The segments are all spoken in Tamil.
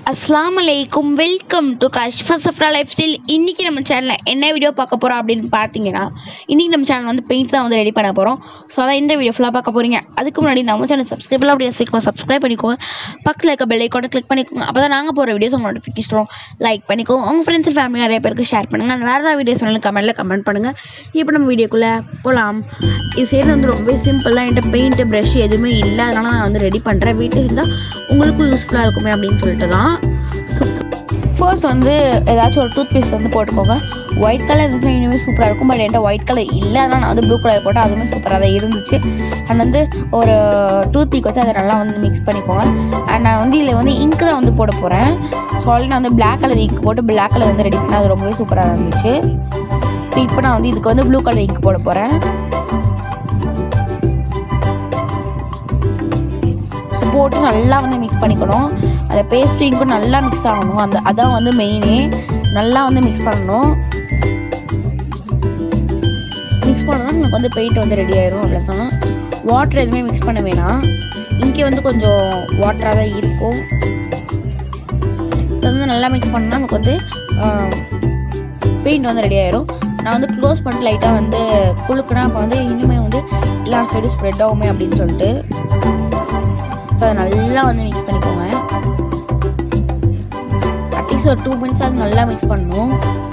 அஸ்ஸலாமு அலைக்கும் welcome to Kashfa Safra lifestyle இன்றைக்கி நம்ம சேனலில் என்ன வீடியோ பார்க்க போகிறோம் அப்படின்னு பார்த்தீங்கன்னா இன்றைக்கி நம்ம சேனல் வந்து பெயிண்ட் தான் வந்து ரெடி பண்ண போகிறோம் ஸோ அதான் இந்த வீடியோ ஃபுல்லாக பார்க்க போகிறீங்க அதுக்கு முன்னாடி நம்ம சேனல் சப்ஸ்கிரைப் அப்படியே சீக்கிரம் சப்ஸ்கிரைப் பண்ணிக்கோங்க பக்கத்தில் இருக்க பெல் ஐக்கானை கிளிக் பண்ணிக்கோங்க அப்போ தான் நாங்கள் போகிற வீடியோஸ் உங்களுக்கு நோட்டிஃபிகேஷன் வரும் லைக் பண்ணிக்கோங்க உங்கள் ஃப்ரெண்ட்ஸ் அண்ட் ஃபேமிலி நிறைய பேருக்கு ஷேர் பண்ணுங்கள் வேறு ஏதாவது வீடியோஸ் வேணாலும் கமெண்ட்டில் கமெண்ட் பண்ணுங்கள் இப்போ நம்ம வீடியோக்குள்ளே போகலாம் இது செய்கிறது வந்து ரொம்ப சிம்பிள் தான் என்கிட்ட பெயிண்ட்டு ப்ரஷ் எதுவுமே இல்லை அதனால் நான் வந்து ரெடி பண்ணுறேன் வீட்டில் இருந்தால் உங்களுக்கும் யூஸ்ஃபுல்லாக இருக்குமே அப்படின்னு சொல்லிட்டு தான் ஃபர்ஸ்ட் வந்து ஏதாச்சும் ஒரு டூத் பேஸ்ட் வந்து போட்டுக்கோங்க ஒயிட் கலர் இருந்துச்சுன்னா இனிமேல் சூப்பராக இருக்கும் பட் என்கிட்ட ஒயிட் கலர் இல்லை அதனால் நான் வந்து ப்ளூ கலர் போட்டேன் அதுவுமே சூப்பராக தான் இருந்துச்சு அண்ட் வந்து ஒரு டூத் பீக் வச்சு அதை நல்லா வந்து மிக்ஸ் பண்ணிக்கோங்க அண்ட் நான் வந்து இதில் வந்து இங்க் தான் வந்து போட போகிறேன் ஸோ ஆல்ரெடி நான் வந்து பிளாக் கலர் இங்க் போட்டு பிளாக் கலர் வந்து ரெடி பண்ணேன் அது ரொம்பவே சூப்பராக இருந்துச்சு ஸோ இப்போ நான் வந்து இதுக்கு வந்து ப்ளூ கலர் இங்க் போட போகிறேன் ஸோ போட்டு நல்லா வந்து மிக்ஸ் பண்ணிக்கணும் அந்த பேஸ்ட்ரிங்க்கும் நல்லா மிக்ஸ் ஆகணும் அந்த அதான் வந்து மெயினே நல்லா வந்து மிக்ஸ் பண்ணணும் மிக்ஸ் பண்ணோன்னா நமக்கு வந்து பெயிண்ட் வந்து ரெடி ஆயிரும் அவ்வளோதான் வாட்டர் எதுவுமே மிக்ஸ் பண்ண வேணாம் இங்கே வந்து கொஞ்சம் வாட்டராக தான் இருக்கும் ஸோ வந்து நல்லா மிக்ஸ் பண்ணால் நமக்கு வந்து பெயிண்ட் வந்து ரெடி ஆயிரும் நான் வந்து க்ளோஸ் பண்ணிட்டு லைட்டாக வந்து குழுக்குனா அப்போ வந்து இன்னுமே வந்து எல்லா சைடும் ஸ்ப்ரெட் ஆகுமே அப்படின்னு சொல்லிட்டு ஸோ அதை நல்லா வந்து மிக்ஸ் பண்ணிக்கோங்க அட்லீஸ்ட் ஒரு டூ மினிட்ஸ் அது நல்லா மிக்ஸ் பண்ணணும்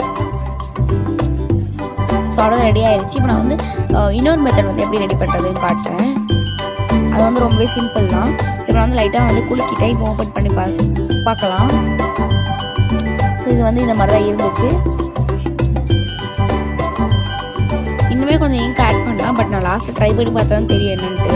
ஸோ அவ்வளோ ரெடி ஆயிடுச்சு இப்போ நான் வந்து இன்னொரு மெத்தட் வந்து எப்படி ரெடி பண்ணுறதுன்னு காட்டுறேன் அது வந்து ரொம்பவே சிம்பிள் தான் இப்போ நான் வந்து லைட்டாக வந்து குலுக்கிட்டே இப்போ ஓப்பன் பண்ணி பா பார்க்கலாம் ஸோ இது வந்து இந்த மாதிரி தான் இருந்துச்சு இன்னுமே கொஞ்சம் இங்க் ஆட் பண்ணலாம் பட் நான் லாஸ்ட்டு ட்ரை பண்ணி பார்த்தா தான் தெரியும் என்னன்ட்டு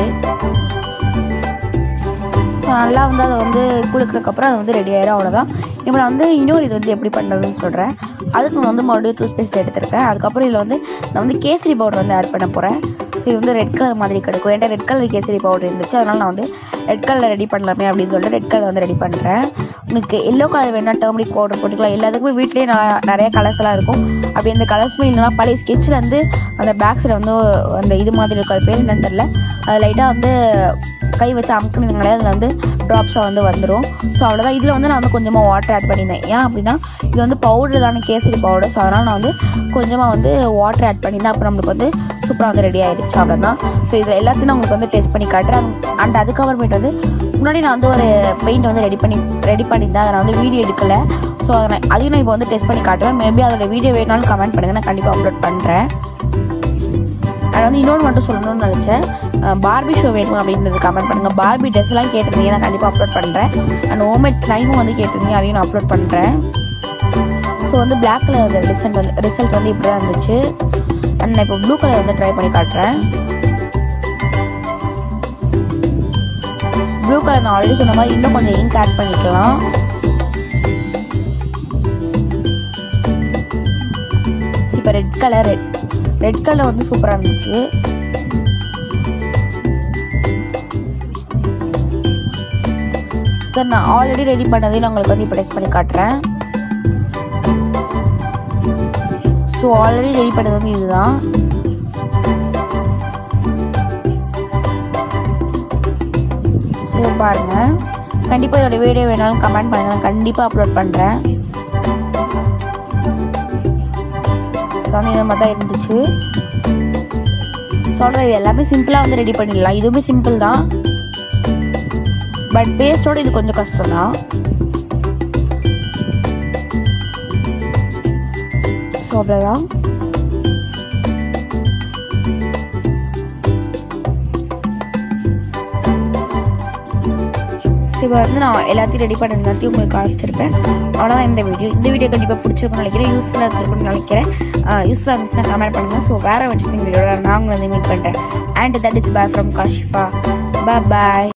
ஸோ நல்லா வந்து அதை வந்து குளுக்கிறதுக்கப்புறம் அது வந்து ரெடி ஆயிரும் அவ்வளோதான் இப்போ நான் வந்து இன்னொரு இது வந்து எப்படி பண்ணுறதுன்னு சொல்கிறேன் அதுக்கு நான் வந்து மறுபடியும் டூத் பேஸ்ட் எடுத்திருக்கேன் அதுக்கப்புறம் இதில் வந்து நான் வந்து கேசரி பவுடர் வந்து ஆட் பண்ண போகிறேன் ஸோ இது வந்து ரெட் கலர் மாதிரி கிடைக்கும் என்கிட்ட ரெட் கலர் கேசரி பவுடர் இருந்துச்சு அதனால் நான் வந்து ரெட் கலர் ரெடி பண்ணலாமே அப்படின்னு சொல்லிட்டு ரெட் கலர் வந்து ரெடி பண்ணுறேன் உங்களுக்கு எல்லோ கலர் வேணால் டர்மரிக் பவுடர் போட்டுக்கலாம் எல்லாத்துக்குமே வீட்லேயே நான் நிறைய கலர்ஸ் எல்லாம் இருக்கும் அப்படி அந்த கலர்ஸுமே இல்லைனா பழைய ஸ்கெட்சில் வந்து அந்த பேக் சைடு வந்து அந்த இது மாதிரி இருக்கும் அது பேர் என்னன்னு தெரில அது லைட்டாக வந்து கை வச்சு அமுக்குனீங்களே அதில் வந்து ட்ராப்ஸாக வந்து வந்துடும் ஸோ அவ்வளோதான் இதில் வந்து நான் வந்து கொஞ்சமாக வாட்டர் ஆட் பண்ணியிருந்தேன் ஏன் அப்படின்னா இது வந்து பவுடர் தானே கேசரி பவுடர் ஸோ அதனால் நான் வந்து கொஞ்சமாக வந்து வாட்டர் ஆட் பண்ணியிருந்தேன் அப்புறம் நம்மளுக்கு வந்து சூப்பராக வந்து ரெடி ஆகிடுச்சு அவ்வளோதான் ஸோ இதில் எல்லாத்தையும் நான் உங்களுக்கு வந்து டெஸ்ட் பண்ணி காட்டுறேன் அண்ட் அதுக்கப்புறமேட்டு வந்து முன்னாடி நான் வந்து ஒரு பெயிண்ட் வந்து ரெடி பண்ணி ரெடி பண்ணியிருந்தேன் அதை நான் வந்து வீடியோ எடுக்கலை ஸோ அதை நான் அதையும் நான் இப்போ வந்து டெஸ்ட் பண்ணி காட்டுவேன் மேபி அதோட வீடியோ வேணாலும் கமெண்ட் பண்ணுங்கள் நான் கண்டிப்பாக அப்லோட் பண்ணுறேன் அது வந்து இன்னொன்று மட்டும் சொல்லணும்னு நினச்சேன் பார்பி ஷோ வேணும் அப்படின்றது கமெண்ட் பண்ணுங்கள் பார்பி ட்ரெஸ்லாம் கேட்டிருந்தீங்க நான் கண்டிப்பாக அப்லோட் பண்ணுறேன் அண்ட் ஹோம்மேட் ஸ்லைமும் வந்து கேட்டிருந்தீங்க அதையும் நான் அப்லோட் பண்ணுறேன் ஸோ வந்து பிளாக் கலர் வந்து ரிசல்ட் வந்து ரிசல்ட் வந்து இப்படி தான் இருந்துச்சு அண்ட் நான் இப்போ ப்ளூ கலர் வந்து ட்ரை பண்ணி காட்டுறேன் ப்ளூ கலர் நான் ஆல்ரெடி சொன்ன மாதிரி இன்னும் கொஞ்சம் இங்க் ஆட் பண்ணிக்கலாம் இப்போ red colour red red colour வந்து சூப்பராக இருந்துச்சு சார் நான் ஆல்ரெடி ரெடி பண்ணதையும் நான் உங்களுக்கு வந்து இப்போ டெஸ்ட் பண்ணி காட்டுறேன் ஸோ ஆல்ரெடி ரெடி பண்ணது வந்து இதுதான் சரி பாருங்கள் கண்டிப்பாக இதோட வீடியோ வேணாலும் கமெண்ட் பண்ணுங்கள் நான் கண்டிப்பாக அப்லோட் பண்ணுறேன் ஸோ இந்த மாதிரி தான் இருந்துச்சு சொல்கிறது இது எல்லாமே சிம்பிளாக வந்து ரெடி பண்ணிடலாம் இதுவுமே சிம்பிள் தான் பட் பேஸ்டோட இது கொஞ்சம் கஷ்டம் தான் ஸோ அவ்வளோதான் ஸோ இப்போ வந்து நான் எல்லாத்தையும் ரெடி பண்ணது எல்லாத்தையும் உங்களுக்கு காமிச்சிருப்பேன் அவ்வளோதான் இந்த வீடியோ இந்த வீடியோ கண்டிப்பாக பிடிச்சிருக்கும்னு நினைக்கிறேன் யூஸ்ஃபுல்லாக இருந்திருக்கும்னு நினைக்கிறேன் யூஸ்ஃபுல்லாக இருந்துச்சுன்னா கமெண்ட் பண்ணுங்கள் ஸோ வேறு இன்ட்ரெஸ்டிங் வீடியோட நான் உங்களை வந்து மீட் பண்ணுறேன் and that is bye from Kashifa bye bye